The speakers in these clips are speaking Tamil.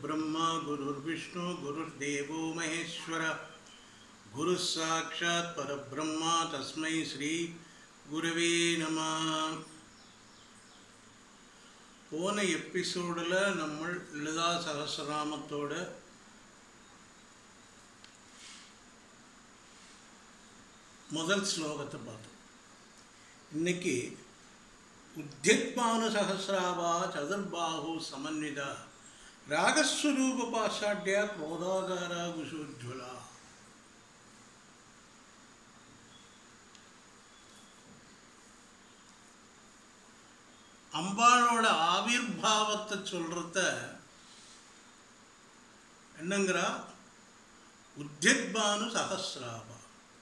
गुरुर्ब्रह्मा गुरुर्विष्णु गुरुर्देवो महेश्वर गुरुः साक्षात् परब्रह्मा तस्मै श्री குருவே நம போன எபிசோடில் நம்ம லலிதா சகசிரநாமத்தோட முதல் ஸ்லோகத்தை பார்த்தோம் இன்னைக்கு உத்தியத்மானு சகசிராவா சதுர்பாகு சமன்விதா ராகஸ்வரூப பாஷாட்யா குரோதாகாரா குஷோஜ்வலா அம்பாளோட ஆவிர்வாவத்தை சொல்றத என்னங்கிறா உத்தியத்பானு சகசிராபா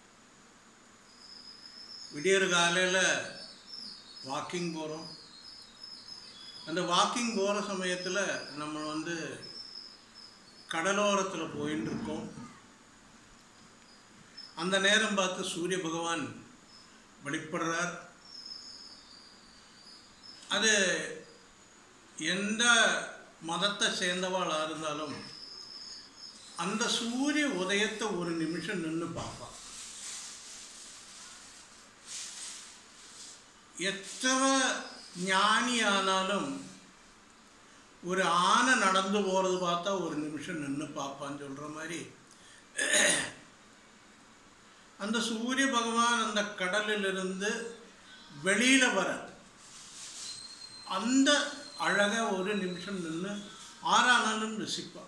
விடியற் காலையில் வாக்கிங் போகிறோம் அந்த வாக்கிங் போகிற சமயத்தில் நம்ம வந்து கடலோரத்தில் போயின்னு இருக்கோம் அந்த நேரம் பார்த்து சூரிய பகவான் வெளிப்படுறார் அது எந்த மதத்தை சேர்ந்தவாளாக இருந்தாலும் அந்த சூரிய உதயத்தை ஒரு நிமிஷம் நின்று பார்ப்பான் எத்தனை ஞானியானாலும் ஒரு ஆனை நடந்து போகிறது பார்த்தா ஒரு நிமிஷம் நின்று பார்ப்பான்னு சொல்கிற மாதிரி அந்த சூரிய பகவான் அந்த கடலிலிருந்து வெளியில் வர அந்த அழகை ஒரு நிமிஷம் நின்று ஆறானாலும் ரசிப்பான்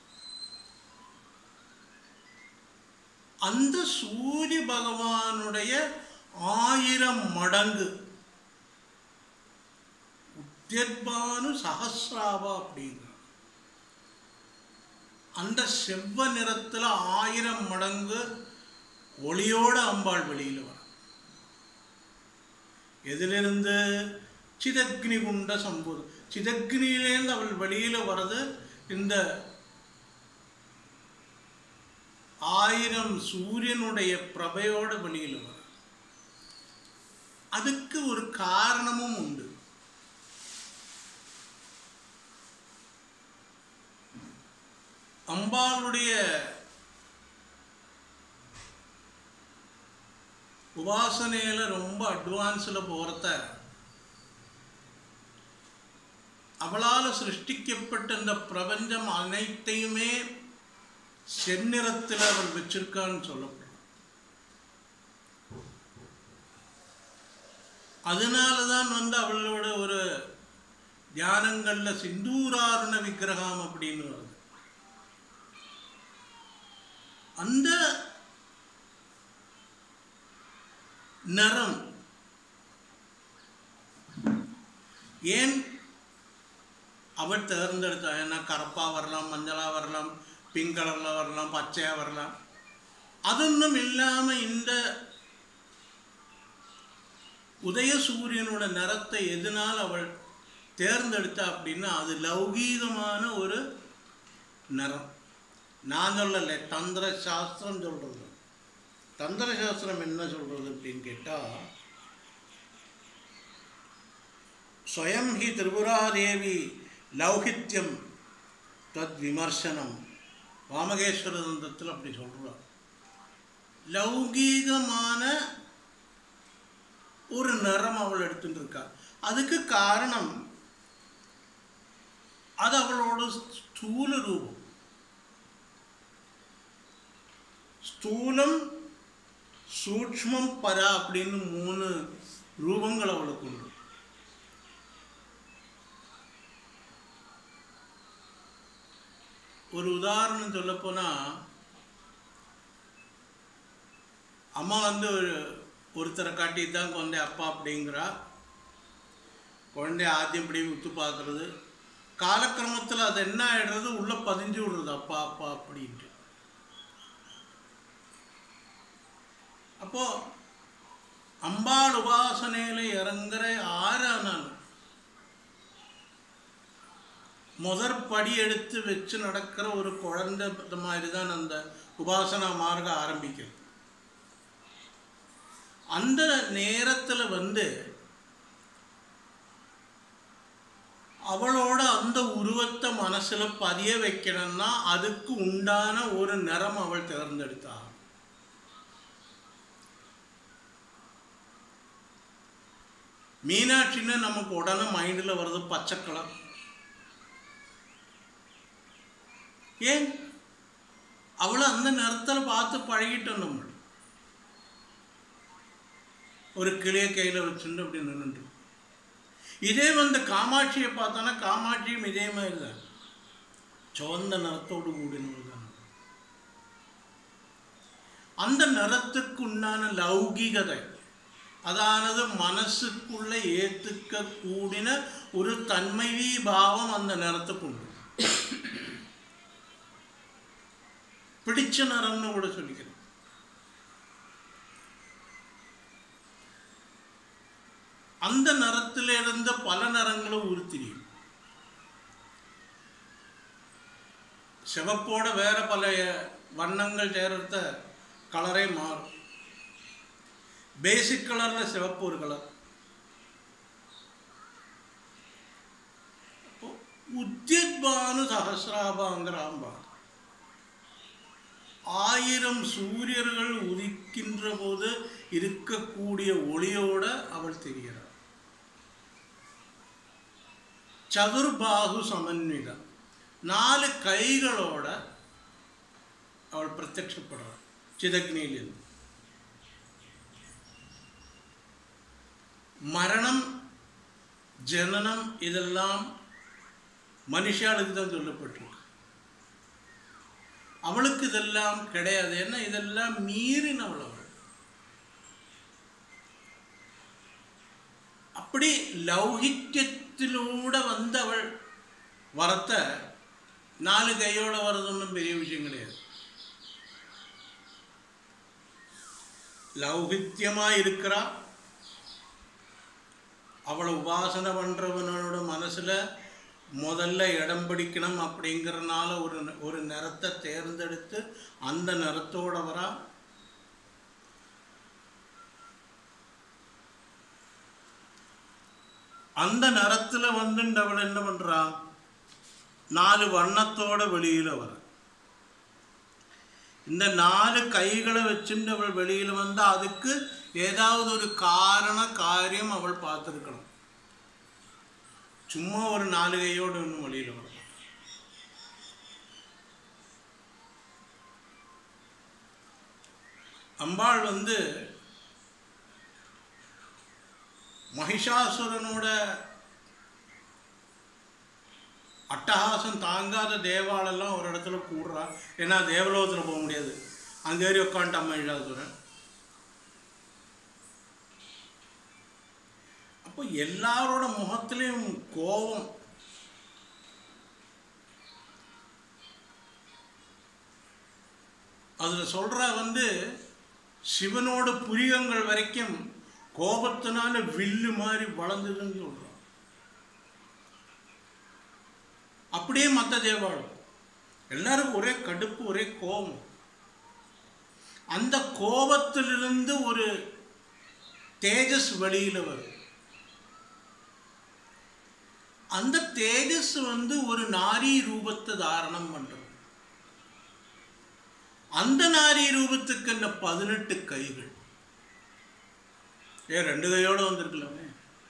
அந்த சூரிய பகவானுடைய ஆயிரம் மடங்கு உத்தியர்பானு சகசிராவா அப்படிங்கிற அந்த செவ்வ நிறத்தில் ஆயிரம் மடங்கு ஒளியோட அம்பாள் வெளியில் வர எதிலிருந்து சிதக்னி குண்ட சம்பூர் சிதக்னியிலேருந்து அவள் வெளியில் வர்றது இந்த ஆயிரம் சூரியனுடைய பிரபையோட வெளியில் வர அதுக்கு ஒரு காரணமும் உண்டு அம்பாளுடைய உபாசனையில் ரொம்ப அட்வான்ஸில் போகிறத அவளால் சிருஷ்டிக்கப்பட்ட இந்த பிரபஞ்சம் அனைத்தையுமே செந்நிறத்தில் அவள் வச்சிருக்கான்னு சொல்லப்படும் அதனால தான் வந்து அவளோட ஒரு தியானங்களில் சிந்தூராருண விக்கிரகம் அப்படின்னு வருது அந்த நிறம் ஏன் அவள் தேர்ந்தெடுத்தா ஏன்னா கருப்பாக வரலாம் மஞ்சளாக வரலாம் பிங்க் கலரில் வரலாம் பச்சையாக வரலாம் அதொன்றும் இல்லாமல் இந்த உதய சூரியனோட நிறத்தை எதனால் அவள் தேர்ந்தெடுத்தா அப்படின்னா அது லௌகீகமான ஒரு நிறம் நான் சொல்லலை தந்திர சாஸ்திரம் சொல்கிறது தந்திர சாஸ்திரம் என்ன சொல்கிறது அப்படின்னு கேட்டால் ஸ்வயம் ஹி திரிபுராதேவி லௌகித்யம் தத் விமர்சனம் வாமகேஸ்வர தந்தத்தில் அப்படி சொல்கிறார் லௌகீகமான ஒரு நிறம் அவள் எடுத்துட்டு இருக்கா அதுக்கு காரணம் அது அவளோட ஸ்தூல ரூபம் ஸ்தூலம் சூக்ஷ்மம் பரா அப்படின்னு மூணு ரூபங்கள் அவளுக்கு உண்டு ஒரு உதாரணம் சொல்லப்போனால் அம்மா வந்து ஒரு ஒருத்தரை காட்டி தான் குழந்தை அப்பா அப்படிங்கிறா குழந்தைய ஆദ്യം இப்படி உத்து பார்க்குறது காலக்கிரமத்தில் அது என்ன ஆகிடுறது உள்ளே பதிஞ்சு விடுறது அப்பா அப்பா அப்படின்ட்டு அப்போது அம்பாள் உபாசனையில் இறங்குற ஆறானாலும் முதற் படி எடுத்து வச்சு நடக்கிற ஒரு குழந்தை மாதிரி தான் அந்த உபாசனா மார்க்கம் ஆரம்பிக்கிறது அந்த நேரத்தில் வந்து அவளோட அந்த உருவத்தை மனசுல பதிய வைக்கணும்னா அதுக்கு உண்டான ஒரு நிறம் அவள் தேர்ந்தெடுத்தா மீனாட்சின்னு நமக்கு உடனே மைண்டில் வருது பச்சை கலர் ஏன் அவளை அந்த நிறத்தில் பார்த்து பழகிட்டோம் நம்ம ஒரு கிளிய கையில் வச்சுட்டு அப்படி நின்றுட்டு இதே வந்து காமாட்சியை பார்த்தோன்னா காமாட்சியும் இதே மாதிரி தான் சிவந்த நிறத்தோடு கூடினவள் தான் அந்த நிறத்துக்கு உண்டான லௌகிகதை அதானது மனசுக்குள்ள ஏத்துக்க கூடின ஒரு தன்மைவி பாவம் அந்த நிறத்துக்கு உண்டு பிடிச்ச நிறம்னு கூட சொல்லிக்கிறேன் அந்த நிறத்திலிருந்து பல நிறங்களும் உருத்திரியும் சிவப்போட வேற பல வண்ணங்கள் சேர்த்த கலரே மாறும் பேசிக் கலர்ல சிவப்பு ஒரு கலர் அப்போ உத்தியத்பானு சகசிராபாங்கிறாம்பா ஆயிரம் சூரியர்கள் உதிக்கின்ற போது இருக்கக்கூடிய ஒளியோட அவள் தெரிகிறாள் சதுர்பாகு சமன்விதம் நாலு கைகளோட அவள் பிரத்யட்சப்படுறாள் சிதக்னியிலிருந்து மரணம் ஜனனம் இதெல்லாம் மனுஷாளுக்கு தான் சொல்லப்பட்டிருக்கு அவளுக்கு இதெல்லாம் கிடையாது ஏன்னா இதெல்லாம் மீறினவள் அவள் அப்படி லௌகிக்கத்திலூടെ வந்த அவள் வரத்த நாலு கையோட வர்றதொன்றும் பெரிய விஷயம் கிடையாது லௌகித்யமா இருக்கிறா அவளை உபாசனை பண்றவனோட மனசுல முதல்ல இடம் பிடிக்கணும் அப்படிங்கிறனால ஒரு ஒரு நிறத்தை தேர்ந்தெடுத்து அந்த நிறத்தோட வரா அந்த நிறத்துல வந்துட்டு அவள் என்ன பண்றா நாலு வண்ணத்தோட வெளியில வர இந்த நாலு கைகளை வச்சுட்டு அவள் வெளியில வந்தா அதுக்கு ஏதாவது ஒரு காரண காரியம் அவள் பார்த்துருக்கணும் சும்மா ஒரு நாலு கையோடு ஒன்றும் வெளியில வரும் அம்பாள் வந்து மகிஷாசுரனோட அட்டகாசம் தாங்காத தேவாலெல்லாம் ஒரு இடத்துல கூடுறா ஏன்னா தேவலோகத்தில் போக முடியாது அங்கே ஏறி உட்காந்துட்டான் மகிஷாசுரன் அப்போ எல்லாரோட முகத்திலையும் கோபம் அதில் சொல்ற வந்து சிவனோட புரியங்கள் வரைக்கும் கோபத்தினால வில்லு மாதிரி வளர்ந்ததுன்னு சொல்றான் அப்படியே மற்ற தேவாலயம் எல்லாரும் ஒரே கடுப்பு ஒரே கோபம் அந்த கோபத்திலிருந்து ஒரு தேஜஸ் வெளியில வரும் அந்த தேஜஸ் வந்து ஒரு நாரி ரூபத்தை தாரணம் பண்றது அந்த நாரி ரூபத்துக்கு என்ன பதினெட்டு கைகள் ஏ ரெண்டு கையோட வந்திருக்கலாமே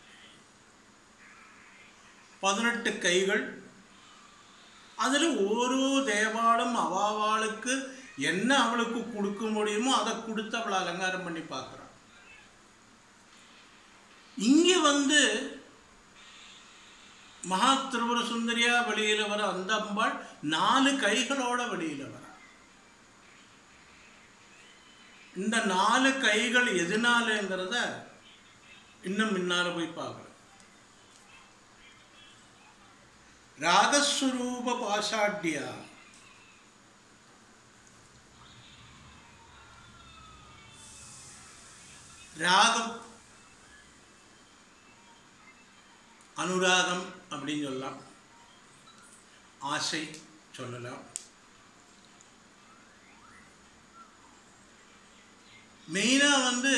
பதினெட்டு கைகள் அதில் ஓரோ தேவாலும் அவாவாளுக்கு என்ன அவளுக்கு கொடுக்க முடியுமோ அதை கொடுத்து அவளை அலங்காரம் பண்ணி பார்க்குறான் இங்கே வந்து மகா திரிபுர சுந்தரியா வெளியில வர அந்த அம்பாள் நாலு கைகளோட வெளியில வர இந்த நாலு கைகள் எதனாலங்கிறத இன்னும் முன்னால போய் பார்க்கலாம் ராகஸ்வரூப பாஷாட்யா ராகம் அனுராகம் அப்படின்னு சொல்லலாம் ஆசை சொல்லலாம் மெயினாக வந்து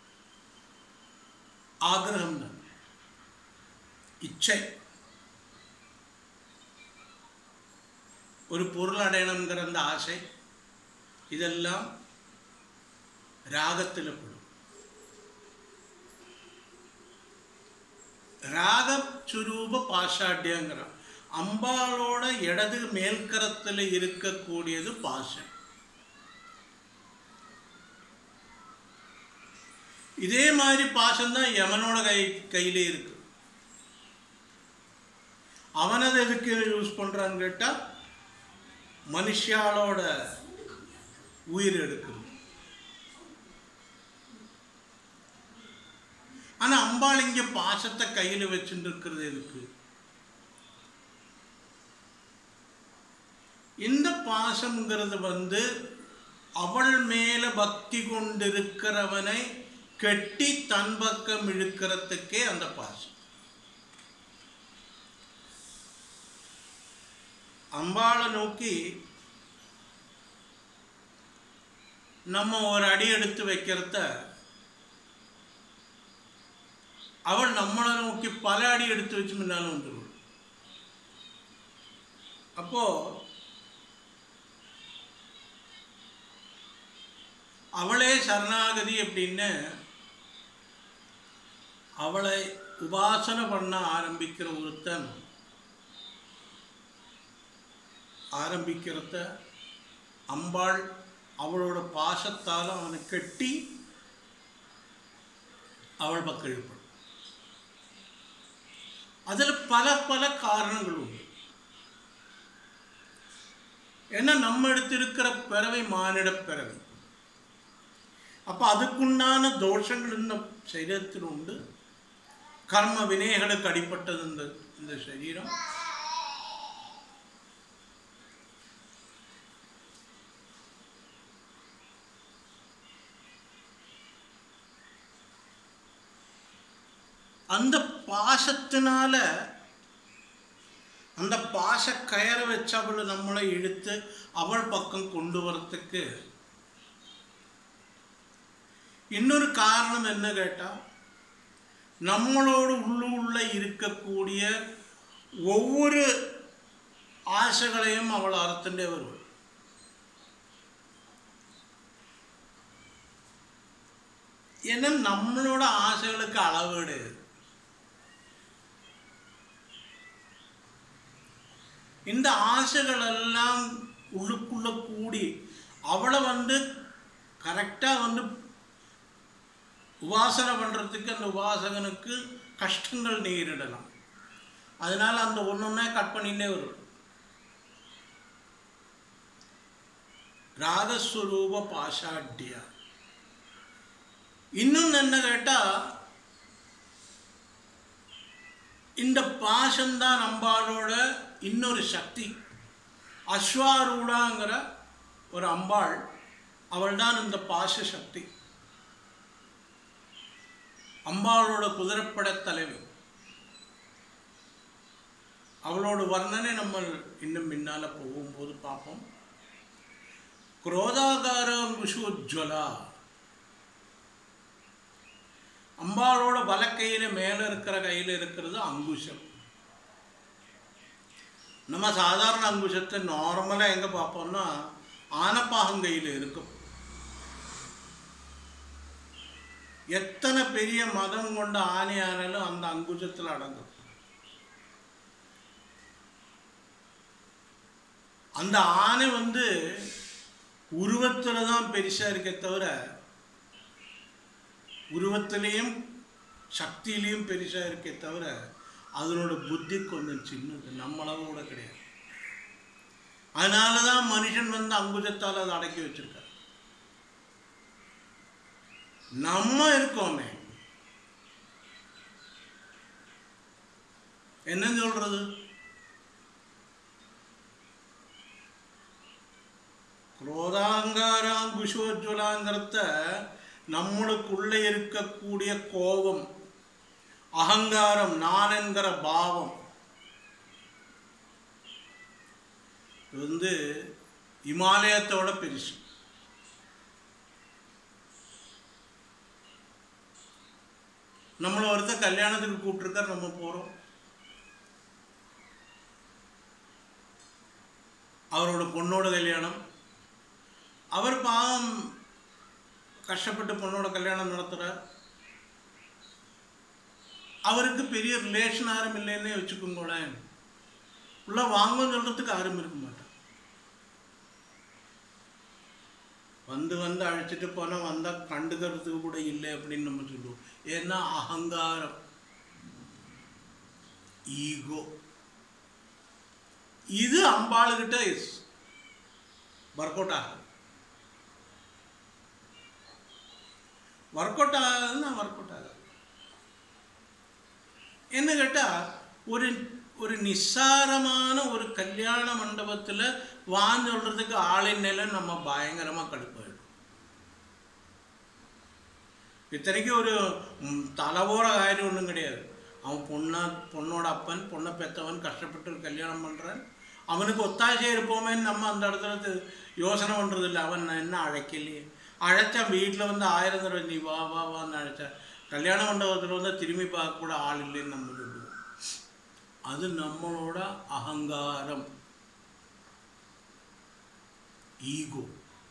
ஆக்ரகம் தான் இச்சை ஒரு பொருள் அடையணுங்கிற அந்த ஆசை இதெல்லாம் ராகத்தில் படும் ராக சுரூப பாஷாட்டியங்கிறான் அம்பாளோட இடது மேல்கரத்தில் இருக்கக்கூடியது பாசம் இதே மாதிரி பாசம் தான் யமனோட கை கையிலே இருக்கு அவன் அதை எதுக்கு யூஸ் பண்ணுறான்னு கேட்டால் மனுஷாலோட உயிர் எடுக்குது ஆனால் அம்பாள் இங்கே பாசத்தை கையில் வச்சுட்டு இருக்கிறது எதுக்கு இந்த பாசம்ங்கிறது வந்து அவள் மேல பக்தி கொண்டிருக்கிறவனை கெட்டி தன் பக்கம் இழுக்கிறதுக்கே அந்த பாசம் அம்பாளை நோக்கி நம்ம ஒரு அடி எடுத்து வைக்கிறத அவள் நம்மளை நோக்கி பல அடி எடுத்து வச்சு முன்னாலும் வந்துடுவாள் அப்போ அவளே சரணாகதி அப்படின்னு அவளை உபாசனை பண்ண ஆரம்பிக்கிற ஒருத்தன் ஆரம்பிக்கிறத அம்பாள் அவளோட பாசத்தால் அவனை கட்டி அவள் பக்கம் இழுப்படும் அதில் பல பல காரணங்கள் உண்டு ஏன்னா நம்ம எடுத்திருக்கிற பிறவை மானிட பிறவை அப்போ அதுக்குண்டான தோஷங்கள் இந்த சரீரத்தில் உண்டு கர்ம வினைகளுக்கு அடிப்பட்டது இந்த இந்த சரீரம் அந்த பாசத்தினால அந்த பாச கயரை வச்சு அவளை நம்மளை இழுத்து அவள் பக்கம் கொண்டு வரத்துக்கு இன்னொரு காரணம் என்ன கேட்டால் நம்மளோட உள்ளுள்ள இருக்கக்கூடிய ஒவ்வொரு ஆசைகளையும் அவள் அறுத்துட்டே வருவாள் ஏன்னா நம்மளோட ஆசைகளுக்கு அளவு கிடையாது இந்த ஆசைகள் எல்லாம் உள்ளுக்குள்ள கூடி அவளை வந்து கரெக்டாக வந்து உபாசனை பண்ணுறதுக்கு அந்த உபாசகனுக்கு கஷ்டங்கள் நேரிடலாம் அதனால அந்த ஒன்று ஒன்றா கட் பண்ணிட்டே வரும் ராகஸ்வரூப பாஷாட்டியா இன்னும் என்ன கேட்டால் இந்த பாசம்தான் அம்பாளோட இன்னொரு சக்தி அஸ்வாரூடாங்கிற ஒரு அம்பாள் அவள் தான் இந்த பாச சக்தி அம்பாளோட குதிரைப்பட தலைவி அவளோட வர்ணனை நம்ம இன்னும் முன்னால் போகும்போது பார்ப்போம் குரோதாகாரம் குஷோஜ்வலா அம்பாளோட வலக்கையில் மேலே இருக்கிற கையில் இருக்கிறது அங்குஷம் நம்ம சாதாரண அங்குஷத்தை நார்மலாக எங்கே பார்ப்போம்னா ஆனப்பாகங்கையில் இருக்கும் எத்தனை பெரிய மதம் கொண்ட ஆணையானாலும் அந்த அங்குஷத்தில் அடங்கும் அந்த ஆணை வந்து உருவத்தில் தான் பெருசாக இருக்கே தவிர உருவத்திலையும் சக்தியிலையும் பெருசாக இருக்கே தவிர அதனோட புத்தி கொஞ்சம் சின்னது நம்மளவு கூட கிடையாது அதனால தான் மனுஷன் வந்து அங்குஜத்தால் அதை அடக்கி வச்சிருக்கார் நம்ம இருக்கோமே என்ன சொல்றது குரோதாங்காராம் குஷோஜ்வலாங்கிறத நம்மளுக்குள்ளே இருக்கக்கூடிய கோபம் அகங்காரம் நான் என்கிற பாவம் இது வந்து இமாலயத்தோட பெருசு நம்மளை ஒருத்தர் கல்யாணத்துக்கு கூப்பிட்டுருக்கார் நம்ம போகிறோம் அவரோட பொண்ணோட கல்யாணம் அவர் பாவம் கஷ்டப்பட்டு பொண்ணோட கல்யாணம் நடத்துகிறார் அவருக்கு பெரிய ரிலேஷன் யாரும் இல்லைன்னே வச்சுக்கோங்களேன் உள்ள வாங்கன்னு சொல்கிறதுக்கு யாரும் இருக்க மாட்டாங்க வந்து வந்து அழைச்சிட்டு போனால் வந்தால் கண்டுக்கிறதுக்கு கூட இல்லை அப்படின்னு நம்ம சொல்லுவோம் ஏன்னா அகங்காரம் ஈகோ இது அம்பாளுகிட்ட இஸ் ஒர்க் அவுட் ஆகும் ஒர்க் அவுட் ஆகாதுன்னா ஒர்க் அவுட் ஆகாது என்ன கேட்டால் ஒரு ஒரு நிஸ்சாரமான ஒரு கல்யாண மண்டபத்தில் வான்னு சொல்கிறதுக்கு ஆளின் நிலை நம்ம பயங்கரமாக கடுப்பாயிடும் இத்தனைக்கும் ஒரு ம், தலைவோர காரியம் ஒன்றும் கிடையாது அவன் பொண்ணா பொண்ணோட அப்பன் பொண்ணை பெற்றவன் கஷ்டப்பட்டு ஒரு கல்யாணம் பண்ணுறான் அவனுக்கு ஒத்தாசையாக இருப்போமேன்னு நம்ம அந்த இடத்துல து- யோசனை பண்ணுறது இல்லை அவன் நான் என்ன அழைக்கலையே அழைச்சா வீட்டில் வந்து ஆயிரம் தடவை நீ வா வா வான்னு அழைச்சா கல்யாண மண்டபத்தில் வந்து திரும்பி பார்க்க கூட ஆள் இல்லைன்னு நம்ம சொல்லுவோம் அது நம்மளோட அகங்காரம் ஈகோ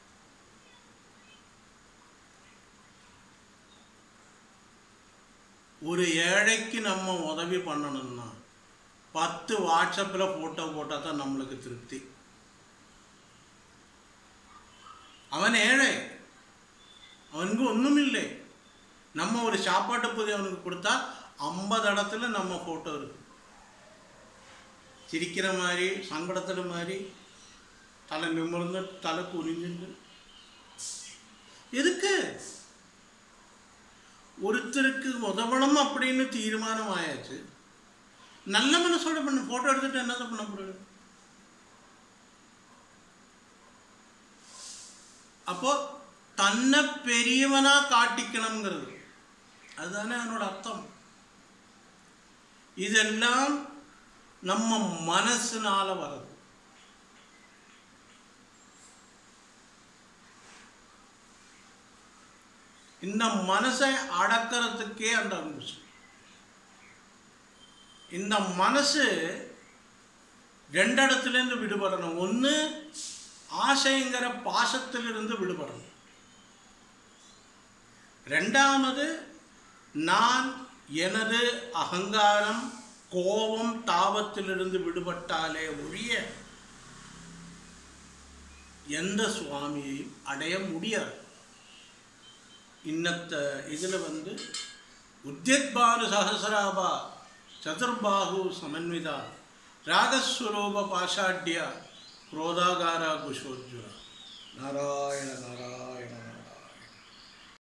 ஒரு ஏழைக்கு நம்ம உதவி பண்ணணும்னா பத்து வாட்ஸ்அப்பில் ஃபோட்டோ போட்டால் தான் நம்மளுக்கு திருப்தி அவன் ஏழை அவனுக்கு ஒன்றுமில்லை நம்ம ஒரு சாப்பாட்டு பொதி அவனுக்கு கொடுத்தா ஐம்பது இடத்துல நம்ம ஃபோட்டோ இருக்கு சிரிக்கிற மாதிரி சங்கடத்தில் மாதிரி தலை நிமிர்ந்து தலை குனிஞ்சுண்டு எதுக்கு ஒருத்தருக்கு உதவணும் அப்படின்னு தீர்மானம் ஆயாச்சு நல்ல மனசோட பண்ண ஃபோட்டோ எடுத்துட்டு என்னதை பண்ண முடியும் அப்போ தன்னை பெரியவனா காட்டிக்கணுங்கிறது அதுதானே அதனோட அர்த்தம் இதெல்லாம் நம்ம மனசுனால வர்றது இந்த மனசை அடக்கிறதுக்கே அந்த அங்குசம் இந்த மனசு ரெண்டு இடத்துலேருந்து விடுபடணும் ஒன்று ஆசைங்கிற பாசத்திலிருந்து விடுபடணும் ரெண்டாவது நான் எனது அகங்காரம் கோபம் தாபத்திலிருந்து விடுபட்டாலே ஒழிய எந்த சுவாமியையும் அடைய முடியாது இன்னத்த இதில் வந்து உத்யத்பானு சஹசிராபா சதுர்பாகு சமன்விதா ராகஸ்வரூப பாஷாட்யா குரோதாகாரா குஷோஜ்வரா நாராயண